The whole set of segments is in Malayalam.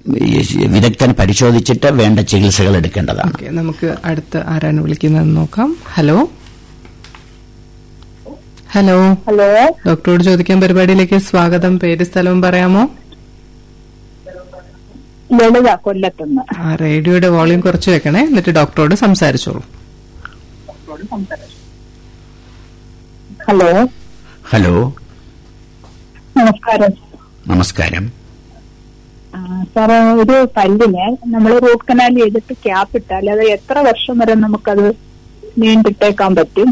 ഈ വിദഗ്ധൻ പരിശോധിച്ചിട്ട് വേണ്ട ചികിത്സകൾ എടുക്കേണ്ടതാണ് ഓക്കെ നമുക്ക് അടുത്ത ആരാണ് വിളിക്കുന്നതെന്ന് നോക്കാം ഹലോ ഹലോ ഹലോ ഡോക്ടറോട് ചോദിക്കാൻ പരിപാടിയിലേക്ക് സ്വാഗതം പേര് സ്ഥലവും പറയാമോ ലളിത കൊല്ലത്തുനിന്ന് ആ റേഡിയോയുടെ വോളിയം കുറച്ച് വെക്കണേ എന്നിട്ട് ഡോക്ടറോട് സംസാരിച്ചോളൂ ഹലോ ഹലോ നമസ്കാരം നമസ്കാരം ആ, സാറേ ഒരു പല്ലിന് നമ്മൾ റൂട്ട് കനാൽ ചെയ്തിട്ട് ക്യാപ്പ് ഇട്ടാൽ അത് എത്ര വർഷം വരെ നമുക്കത് നീണ്ടിട്ടേക്കാൻ പറ്റും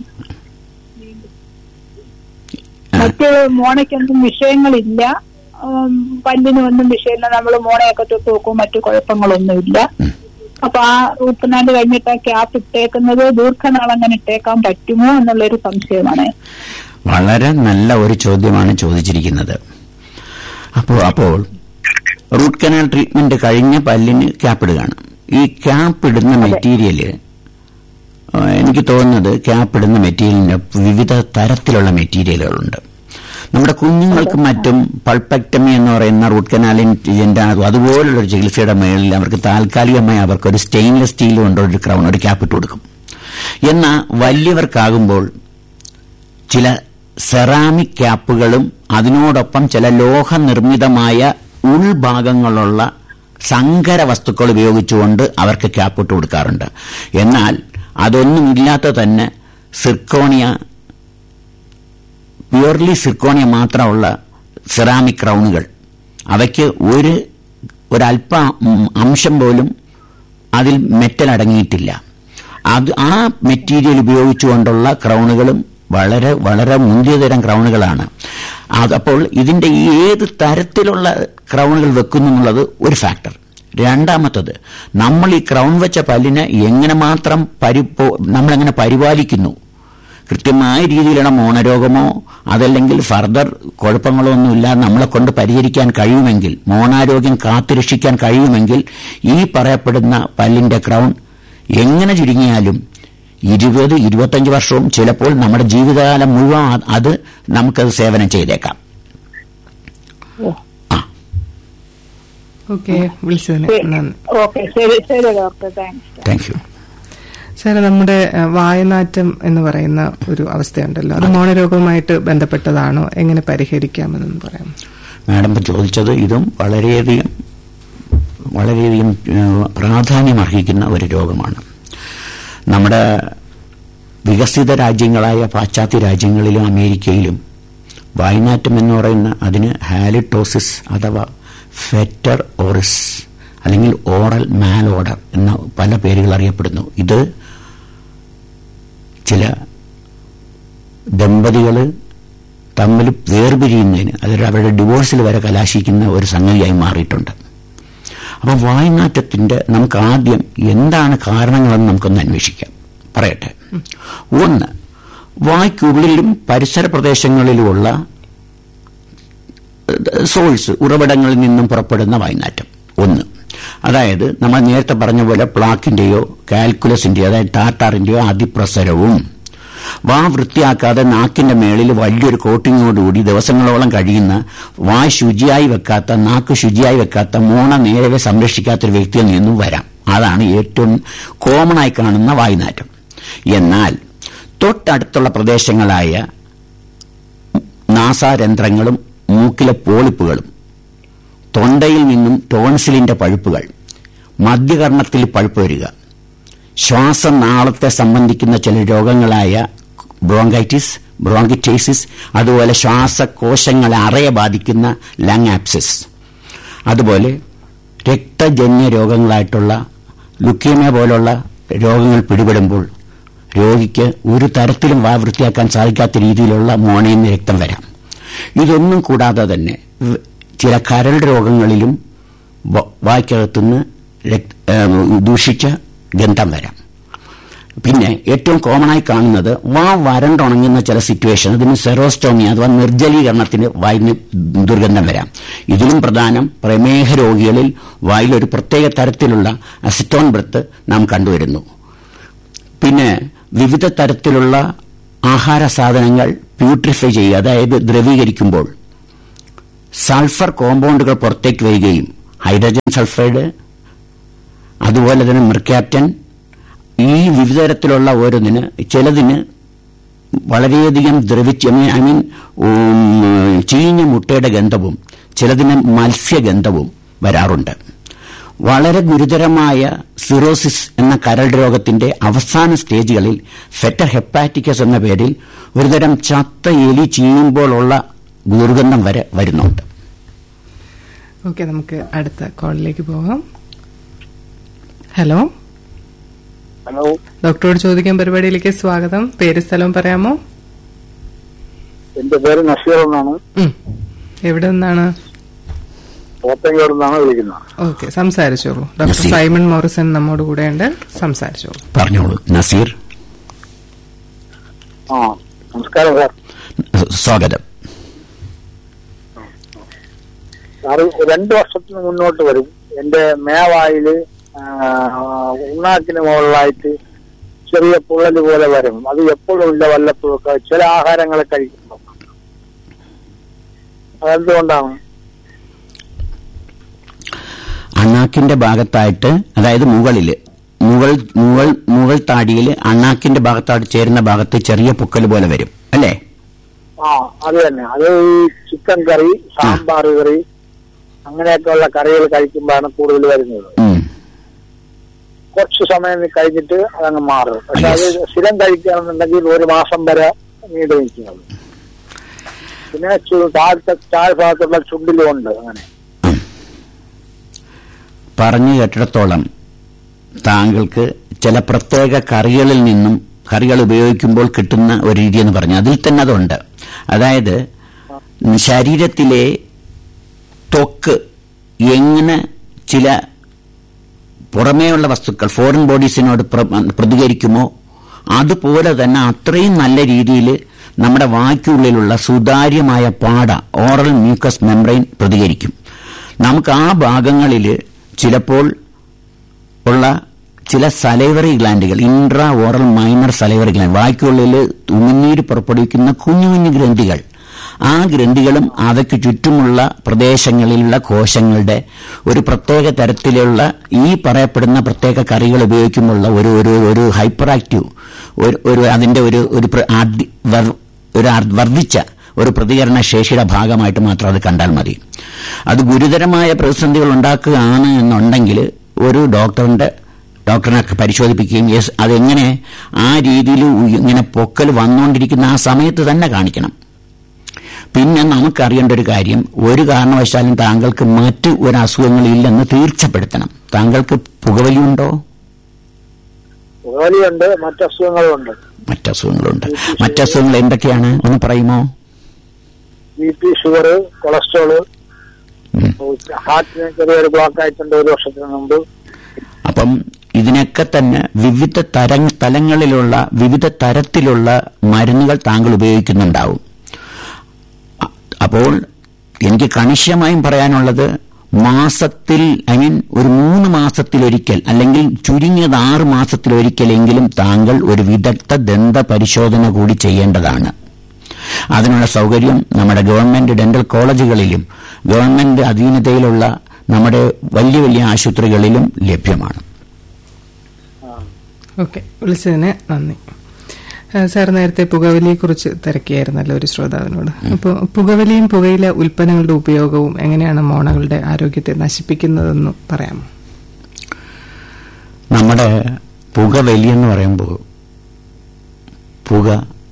മറ്റ് മോണയ്ക്കൊന്നും വിഷയങ്ങളില്ല ഉം, പല്ലിനും ഒന്നും വിഷയമില്ല നമ്മൾ മോണയൊക്കെ തൊട്ട് നോക്കും മറ്റു കുഴപ്പങ്ങളൊന്നുമില്ല അപ്പൊ ആ റൂട്ട് കനാൽ കഴിഞ്ഞിട്ട് ആ ക്യാപ്പ് ഇട്ടേക്കുന്നത് ദീർഘനാൾ അങ്ങനെ ഇട്ടേക്കാൻ പറ്റുമോ എന്നുള്ളൊരു സംശയമാണ് വളരെ നല്ല ഒരു ചോദ്യമാണ് ചോദിച്ചിരിക്കുന്നത് അപ്പോൾ അപ്പോൾ റൂട്ട് കനാൽ ട്രീറ്റ്മെന്റ് കഴിഞ്ഞ പല്ലിന് ക്യാപ്പ് ഇടുകയാണ് ഈ ക്യാപ്പ് ഇടുന്ന മെറ്റീരിയല് ആ, എനിക്ക് തോന്നുന്നത് ക്യാപ്പ് ഇടുന്ന മെറ്റീരിയലിന് വിവിധ തരത്തിലുള്ള മെറ്റീരിയലുകളുണ്ട് നമ്മുടെ കുഞ്ഞുങ്ങൾക്ക് മറ്റും പൾപ്പക്ടമി എന്ന് പറയുന്ന റൂട്ട് കനാലിന്റെ അതുപോലുള്ള ഒരു ചികിത്സയുടെ മേളിൽ അവർക്ക് താൽക്കാലികമായി അവർക്ക് ഒരു സ്റ്റെയിൻലെസ് സ്റ്റീൽ കൊണ്ട് ഒരു ക്രൗൺ ഒരു ക്യാപ്പ് ഇട്ട് കൊടുക്കും എന്നാൽ വലിയവർക്കാകുമ്പോൾ ചില സെറാമിക് ക്യാപ്പുകളും അതിനോടൊപ്പം ചില ലോഹനിർമ്മിതമായ ഉൾഭാഗങ്ങളുള്ള സങ്കര വസ്തുക്കൾ ഉപയോഗിച്ചുകൊണ്ട് അവർക്ക് ക്യാപ്പ് ഇട്ട് കൊടുക്കാറുണ്ട് എന്നാൽ അതൊന്നും ഇല്ലാത്ത തന്നെ സിർക്കോണിയ പ്യുവർലി സിർക്കോണിയ മാത്രമുള്ള സെറാമിക് ക്രൗണുകൾ അവയ്ക്ക് ഒരു ഒരല്പ ഉം, അംശം പോലും അതിൽ മെറ്റൽ അടങ്ങിയിട്ടില്ല അത് ആ മെറ്റീരിയൽ ഉപയോഗിച്ചുകൊണ്ടുള്ള ക്രൗണുകളും വളരെ വളരെ മുന്തിയ തരം ക്രൗണുകളാണ് അതപ്പോൾ ഇതിന്റെ ഈ ഏത് തരത്തിലുള്ള ക്രൗണുകൾ വെക്കുന്നു എന്നുള്ളത് ഒരു ഫാക്ടർ രണ്ടാമത്തത് നമ്മൾ ഈ ക്രൗൺ വെച്ച പല്ലിനെ എങ്ങനെ മാത്രം പരിപോ നമ്മളെങ്ങനെ പരിപാലിക്കുന്നു കൃത്യമായ രീതിയിലുള്ള മോണരോഗമോ അതല്ലെങ്കിൽ ഫർദർ കുഴപ്പങ്ങളോ ഒന്നുമില്ലാതെ നമ്മളെ കൊണ്ട് പരിഹരിക്കാൻ കഴിയുമെങ്കിൽ മോണാരോഗ്യം കാത്തുരക്ഷിക്കാൻ കഴിയുമെങ്കിൽ ഈ പറയപ്പെടുന്ന പല്ലിന്റെ ക്രൗൺ എങ്ങനെ ചുരുങ്ങിയാലും ഇരുപത് ഇരുപത്തഞ്ച് വർഷവും ചിലപ്പോൾ നമ്മുടെ ജീവിതകാലം മുഴുവൻ അത് അത് നമുക്കത് സേവനം ചെയ്തേക്കാം ഓക്കെ വിളിച്ചതിന് നന്ദി ഓക്കെ ശരി ശരി ഡോക്ടർ താങ്ക്സ് താങ്ക് യു സാറേ നമ്മുടെ ഏഹ്, വായനാറ്റം എന്ന് പറയുന്ന ഒരു അവസ്ഥയുണ്ടല്ലോ അത് മോണരോഗവുമായിട്ട് ബന്ധപ്പെട്ടതാണോ എങ്ങനെ പരിഹരിക്കാമെന്ന് പറയാം മാഡം ഇപ്പം ചോദിച്ചത് ഇതും വളരെയധികം വളരെയധികം ഏഹ്, പ്രാധാന്യം അർഹിക്കുന്ന ഒരു രോഗമാണ് നമ്മുടെ വികസിത രാജ്യങ്ങളായ പാശ്ചാത്യ രാജ്യങ്ങളിലും അമേരിക്കയിലും വായ്നാറ്റം എന്ന് പറയുന്ന അതിന് ഹാലിറ്റോസിസ് അഥവാ ഫെറ്റർ ഓറിസ് അല്ലെങ്കിൽ ഓറൽ മാൽ ഓർഡർ എന്ന പല പേരുകൾ അറിയപ്പെടുന്നു ഇത് ചില ദമ്പതികൾ തമ്മിൽ വേർപിരിയുന്നതിന് അതായത് അവരുടെ ഡിവോഴ്സിൽ വരെ കലാശിക്കുന്ന ഒരു സംഗതിയായി മാറിയിട്ടുണ്ട് അപ്പം വായ്നാറ്റത്തിന്റെ നമുക്ക് ആദ്യം എന്താണ് കാരണങ്ങളെന്ന് നമുക്കൊന്ന് അന്വേഷിക്കാം പറയട്ടെ ഒന്ന് വായ്ക്കുള്ളിലും പരിസര പ്രദേശങ്ങളിലുമുള്ള സോഴ്സ് ഉറവിടങ്ങളിൽ നിന്നും പുറപ്പെടുന്ന വായ്നാറ്റം ഒന്ന് അതായത് നമ്മൾ നേരത്തെ പറഞ്ഞ പോലെ പ്ലാക്കിന്റെയോ കാൽക്കുലസിന്റെയോ അതായത് ടാറ്റാറിന്റെയോ അതിപ്രസരവും വാ വൃത്തിയാക്കാതെ നാക്കിന്റെ മേളിൽ വലിയൊരു കോട്ടിങ്ങോടുകൂടി ദിവസങ്ങളോളം കഴിയുന്ന വായ് ശുചിയായി വെക്കാത്ത നാക്ക് ശുചിയായി വെക്കാത്ത മോണ നേരെ സംരക്ഷിക്കാത്ത ഒരു വ്യക്തിയിൽ നിന്നും വരാം അതാണ് ഏറ്റവും കോമൺ ആയി കാണുന്ന വായുനാറ്റം എന്നാൽ തൊട്ടടുത്തുള്ള പ്രദേശങ്ങളായ നാസാരന്ധ്രങ്ങളും മൂക്കിലെ പോളിപ്പുകളും തൊണ്ടയിൽ നിന്നും ടോൺസിലിന്റെ പഴുപ്പുകൾ മധ്യകർണത്തിൽ പഴുപ്പ് വരിക ശ്വാസനാളത്തെ സംബന്ധിക്കുന്ന ചില രോഗങ്ങളായ ബ്രോങ്കൈറ്റിസ് ബ്രോങ്കിറ്റൈസിസ് അതുപോലെ ശ്വാസകോശങ്ങളെ അറയെ ബാധിക്കുന്ന ലങ് ആപ്സിസ് അതുപോലെ രക്തജന്യ രോഗങ്ങളായിട്ടുള്ള ലുക്കീമിയ പോലുള്ള രോഗങ്ങൾ പിടിപെടുമ്പോൾ രോഗിക്ക് ഒരു തരത്തിലും വാ വൃത്തിയാക്കാൻ സാധിക്കാത്ത രീതിയിലുള്ള മോണയിൽ നിന്ന് രക്തം വരാം ഇതൊന്നും കൂടാതെ തന്നെ വ- ചില കരൾ രോഗങ്ങളിലും വ- വായ്ക്കകത്തുനിന്ന് രക്ത- ഏം, ദൂഷിച്ച ഗന്ധം വരാം പിന്നെ ഏറ്റവും കോമൺ ആയി കാണുന്നത് വാ വരണ്ടുണങ്ങുന്ന ചില സിറ്റുവേഷൻ അതിന് സെറോസ്റ്റോമി അഥവാ നിർജ്ജലീകരണത്തിന് വായിന് ദുർഗന്ധം വരാം ഇതിലും പ്രധാനം പ്രമേഹ രോഗികളിൽ വായിൽ ഒരു പ്രത്യേക തരത്തിലുള്ള അസിറ്റോൺ ബ്രത്ത് നാം കണ്ടുവരുന്നു പിന്നെ വിവിധ തരത്തിലുള്ള ആഹാര സാധനങ്ങൾ പ്യൂട്രിഫൈ ചെയ്യുക അതായത് ദ്രവീകരിക്കുമ്പോൾ സൾഫർ കോമ്പൗണ്ടുകൾ പുറത്തേക്ക് വരികയും ഹൈഡ്രജൻ സൾഫൈഡ് അതുപോലെ തന്നെ മെർക്യാപ്റ്റൻ ഈ വിവിധ തരത്തിലുള്ള ഓരോന്നിന് ചിലതിന് വളരെയധികം ദ്രവിച്ച് ഐ മീൻ ചീഞ്ഞ മുട്ടയുടെ ഗന്ധവും ചിലതിന് മത്സ്യഗന്ധവും വരാറുണ്ട് വളരെ ഗുരുതരമായ സിറോസിസ് എന്ന കരൾ രോഗത്തിന്റെ അവസാന സ്റ്റേജുകളിൽ ഫെറ്റർ ഹെപ്പാറ്റിക്കസ് എന്ന പേരിൽ ഒരുതരം ചത്ത എലി ചീയുമ്പോഴുള്ള ദുർഗന്ധം വരെ വരുന്നുണ്ട് ഓക്കെ നമുക്ക് അടുത്ത കോളിലേക്ക് പോകാം ഹലോ ഹലോ ഡോക്ടറോട് ചോദിക്കാൻ പരിപാടിയിലേക്ക് സ്വാഗതം പേര് സ്ഥലവും പറയാമോ എന്റെ പേര് നസീർ എന്നാണ് ഉം. എവിടെ നിന്നാണ് പോത്തങ്കോട് നിന്നാണ് വിളിക്കുന്നത് ഓക്കെ സംസാരിച്ചോളൂ ഡോക്ടർ നസീർ. സൈമൺ മോറിസൺ നമ്മോട് കൂടെ ഉണ്ട് സംസാരിച്ചോളൂ പറഞ്ഞോളൂ നസീർ ആ നമസ്കാരം സാർ സ്വാഗതം സാറ് രണ്ടു വർഷത്തിന് മുന്നോട്ട് വരും എന്റെ മേവായില് ആ, ഉണ്ണാക്കിന് മുകളിലായിട്ട് ചെറിയ പുള്ളല് പോലെ വരും അത് എപ്പോഴും ഇല്ല വല്ലപ്പോഴും ഒക്കെ ചില ആഹാരങ്ങൾ കഴിക്കുമ്പോൾ അതെന്തുകൊണ്ടാണ് അണ്ണാക്കിന്റെ ഭാഗത്തായിട്ട് അതായത് മുകളില് മുകൾ മുകൾ മുകൾ താടിയിൽ അണ്ണാക്കിന്റെ ഭാഗത്തായിട്ട് ചേരുന്ന ഭാഗത്ത് ചെറിയ പൊക്കൽ പോലെ വരും അല്ലേ ആ അത് തന്നെ അത് ഈ ചിക്കൻ കറി സാമ്പാർ കറി അങ്ങനെയൊക്കെയുള്ള കറികൾ കഴിക്കുമ്പോഴാണ് കൂടുതൽ വരുന്നത് ഉം. കുറച്ച് സമയം കഴിഞ്ഞിട്ട് അതങ്ങ് മാറും പക്ഷെ അത് Yes. സ്ഥിരം കഴിക്കുകയാണെന്നുണ്ടെങ്കിൽ ഒരു മാസം വരെ നീണ്ടു നിൽക്കുന്നത് പിന്നെ ചു- താഴത്തെ താഴ്ഭാഗത്തുള്ള ചുണ്ടിലും ഉണ്ട് അങ്ങനെ പറഞ്ഞു കേട്ടിടത്തോളം താങ്കൾക്ക് ചില പ്രത്യേക കറികളിൽ നിന്നും കറികൾ ഉപയോഗിക്കുമ്പോൾ കിട്ടുന്ന ഒരു രീതി എന്ന് പറഞ്ഞു അതിൽ തന്നെ അതുണ്ട് അതായത് ശരീരത്തിലെ ത്വക്ക് എങ്ങനെ ചില പുറമേയുള്ള വസ്തുക്കൾ ഫോറിൻ ബോഡീസിനോട് പ്ര- പ്രതികരിക്കുമോ അതുപോലെ തന്നെ അത്രയും നല്ല രീതിയിൽ നമ്മുടെ വായ്ക്കുള്ളിലുള്ള സുതാര്യമായ പാട ഓറൽ മ്യൂക്കസ് മെംബ്രെയിൻ പ്രതികരിക്കും നമുക്ക് ആ ഭാഗങ്ങളിൽ ചിലപ്പോൾ ഉള്ള ചില സലൈവറി ഗ്ലാൻഡുകൾ intra oral minor salivary gland വായ്ക്കുള്ളിൽ ഉമിനീര് പുറപ്പെടുവിക്കുന്ന കുഞ്ഞു കുഞ്ഞു ഗ്രന്ഥികൾ ആ ഗ്രന്ഥികളും അവയ്ക്ക് ചുറ്റുമുള്ള പ്രദേശങ്ങളിലുള്ള കോശങ്ങളുടെ ഒരു പ്രത്യേക തരത്തിലുള്ള ഈ പറയപ്പെടുന്ന പ്രത്യേക കറികൾ ഉപയോഗിക്കുമ്പോഴുള്ള ഒരു ഒരു ഒരു ഹൈപ്പർ ആക്റ്റീവ് ഒരു ഒരു അതിന്റെ ഒരു ഒരു പ്ര- ആദ്യ- വർ- ഒരു അർ- വർദ്ധിച്ച ഒരു പ്രതികരണ ശേഷിയുടെ ഭാഗമായിട്ട് മാത്രം അത് കണ്ടാൽ മതി അത് ഗുരുതരമായ പ്രതിസന്ധികൾ ഉണ്ടാക്കുകയാണ് എന്നുണ്ടെങ്കിൽ ഒരു ഡോക്ടറിന്റെ ഡോക്ടറിനെ പരിശോധിപ്പിക്കുകയും യെസ് അതെങ്ങനെ ആ രീതിയിൽ ഉയ- ഇങ്ങനെ പൊക്കൽ വന്നുകൊണ്ടിരിക്കുന്ന ആ സമയത്ത് തന്നെ കാണിക്കണം പിന്നെ നമുക്കറിയേണ്ട ഒരു കാര്യം ഒരു കാരണവശാലും താങ്കൾക്ക് മറ്റ് ഒരു അസുഖങ്ങളില്ലെന്ന് തീർച്ചപ്പെടുത്തണം താങ്കൾക്ക് പുകവലിയുണ്ടോ പുകവലിയുണ്ട് മറ്റസുഖങ്ങളും ഉണ്ട് മറ്റസുഖങ്ങളുണ്ട് മറ്റസുഖങ്ങൾ എന്തൊക്കെയാണ് ഒന്ന് പറയുമോ ബി പി ഷുഗർ കൊളസ്ട്രോള് ഉം. ഹാർട്ടിന് ചെറിയൊരു ബ്ലോക്ക് ആയിട്ടുണ്ട് ഒരു വർഷത്തിന് മുമ്പ് അപ്പം ഇതിനൊക്കെ തന്നെ വിവിധ തര തലങ്ങളിലുള്ള വിവിധ തരത്തിലുള്ള മരുന്നുകൾ താങ്കൾ ഉപയോഗിക്കുന്നുണ്ടാവും അ- അപ്പോൾ എനിക്ക് കണിശമായും പറയാനുള്ളത് മാസത്തിൽ ഐ മീൻ ഒരു മൂന്ന് മാസത്തിലൊരിക്കൽ അല്ലെങ്കിൽ ചുരുങ്ങിയത് ആറ് മാസത്തിലൊരിക്കലെങ്കിലും താങ്കൾ ഒരു വിദഗ്ധ ദന്ത പരിശോധന കൂടി ചെയ്യേണ്ടതാണ് അതിനുള്ള സൗകര്യം നമ്മുടെ ഗവൺമെന്റ് ഡെന്റൽ കോളേജുകളിലും ഗവൺമെന്റ് അധീനതയിലുള്ള നമ്മുടെ വലിയ വലിയ ആശുപത്രികളിലും ലഭ്യമാണ് ഓക്കെ വിളിച്ചതിന് നന്ദി ആ, സാർ നേരത്തെ പുകവലിയെ കുറിച്ച് തിരക്കിയായിരുന്നല്ലോ ഒരു ശ്രോതാവിനോട് അപ്പോൾ പുകവലിയും പുകയില ഉൽപ്പന്നങ്ങളുടെ ഉപയോഗവും എങ്ങനെയാണ് മോണകളുടെ ആരോഗ്യത്തെ നശിപ്പിക്കുന്നതെന്ന് പറയാമോ നമ്മുടെ പുക വലിയെന്ന് പറയുമ്പോൾ പുക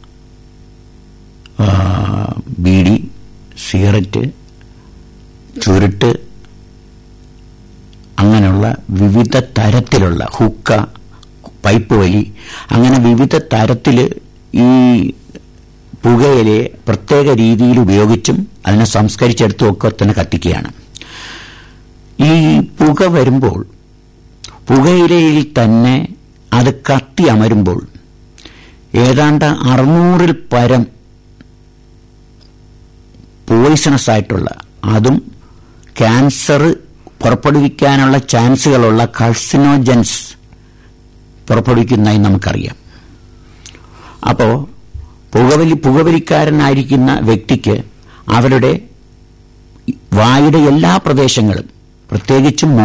ആ, ബീഡി സിഗരറ്റ് ചുരുട്ട് അങ്ങനെയുള്ള വിവിധ തരത്തിലുള്ള ഹുക്ക പൈപ്പ് വലി അങ്ങനെ വിവിധ തരത്തിൽ ഈ പുകയിലെ പ്രത്യേക രീതിയിൽ ഉപയോഗിച്ചും അതിനെ സംസ്കരിച്ചെടുത്തും ഒക്കെ തന്നെ കത്തിക്കുകയാണ് ഈ പുക വരുമ്പോൾ പുകയിലയിൽ തന്നെ അത് കത്തി അമരുമ്പോൾ ഏതാണ്ട് അറുന്നൂറിൽ പരം പോയിസണസ് ആയിട്ടുള്ള അതും ക്യാൻസർ പുറപ്പെടുവിക്കാനുള്ള ചാൻസുകളുള്ള കൾസിനോജൻസ് പുറപ്പെടുവിക്കുന്നതായി നമുക്കറിയാം അപ്പോൾ പുകവലി പുകവലിക്കാരനായിരിക്കുന്ന വ്യക്തിക്ക് അവരുടെ വായുടെ എല്ലാ പ്രദേശങ്ങളും പ്രത്യേകിച്ചും